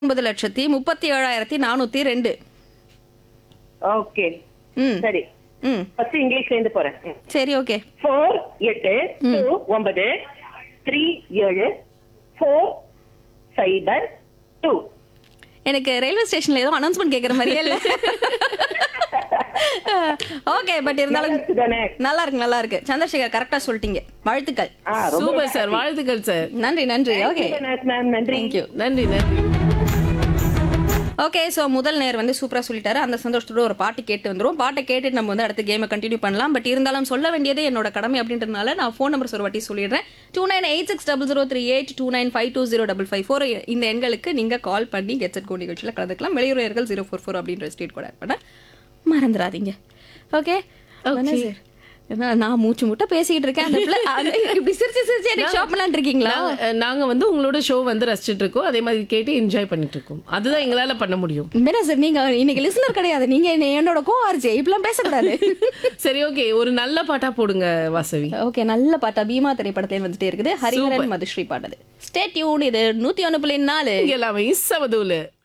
ஒன்பது லட்சத்தி முப்பத்தி ஏழாயிரத்தி நானூத்தி ரெண்டு ஓகே ம் சரி ம் ஃபர்ஸ்ட் இங்கிலீஷ்ல இருந்து போறேன் சரி ஓகே ஃபோர் எட்டு டூ ஒன்பது த்ரீ ஏழு ஃபோர் சைபர் டூ எனக்கு ரயில்வே ஸ்டேஷன்ல ஏதோ அனௌன்ஸ்மெண்ட் கேக்குற மாதிரியே இல்ல ஓகே பட் இருந்தாலும் தானே நல்லா இருக்கு நல்லா இருக்கு சந்திரசேகர் கரெக்டா சொல்லிட்டீங்க வாழ்த்துக்கள் ஆ ரொம்ப சூப்பர் சார் வாழ்த்துக்கள் சார் நன்றி நன்றி ஓகே மேம் நன்றி தேங்க்யூ நன்றி நன்றி ஓகே ஸோ முதல் நேர் வந்து சூப்பரா சொல்லிட்டாரு அந்த சந்தோஷத்தோட ஒரு பாட்டு கேட்டு வந்துரும் பாட்டை கேட்டுட்டு நம்ம வந்து அடுத்த கேமை கண்டினியூ பண்ணலாம் பட் இருந்தாலும் சொல்ல வேண்டியது என்னோட கடமை அப்படின்றதுனால நான் ஃபோன் நம்பர் ஒரு வாட்டி சொல்லிடுறேன் two nine eight six double zero three eight two nine five two zero double five four இந்த எண்களுக்கு நீங்க கால் பண்ணி கெட் செட் கோ நிகழ்ச்சியில் கலந்துக்கலாம் வெளியுறவர்கள் ஜீரோ ஃபோர் ஃபோர் அப்படின்ற ஸ்டேட் கூட ஆட் பண்ண மறந்துடாதீங்க ஓகே Okay. நான் மூச்சு முட்டை பேசிக்கிட்டு இருக்கேன் அந்த பிள்ளை அது இப்படி சிரிச்சு சிரிச்சு எனக்கு ஷாப் பண்ணலான் இருக்கீங்களா நாங்க- நாங்க வந்து உங்களோட ஷோ வந்து ரசிச்சிட்டு இருக்கோம் அதே மாதிரி கேட்டு என்ஜாய் பண்ணிட்டு இருக்கோம் அதுதான் எங்களால பண்ண முடியும் மேடம் சார் நீங்க இன்னைக்கு லிசனர் கிடையாது நீங்க என்ன- என்னோட கோ ஆர்ஜே இப்பெல்லாம் பேசக்கூடாது சரி ஓகே ஒரு நல்ல பாட்டா போடுங்க வாசவி ஓகே நல்ல பாட்டா பீமா திரைப்படத்துல வந்துட்டே இருக்குது ஹரிஹரன் மதுஸ்ரீ பாடுது ஸ்டே டியூன் இது நூத்தி ஒண்ணு புள்ளி நாலு எல்லாமே சவதூலு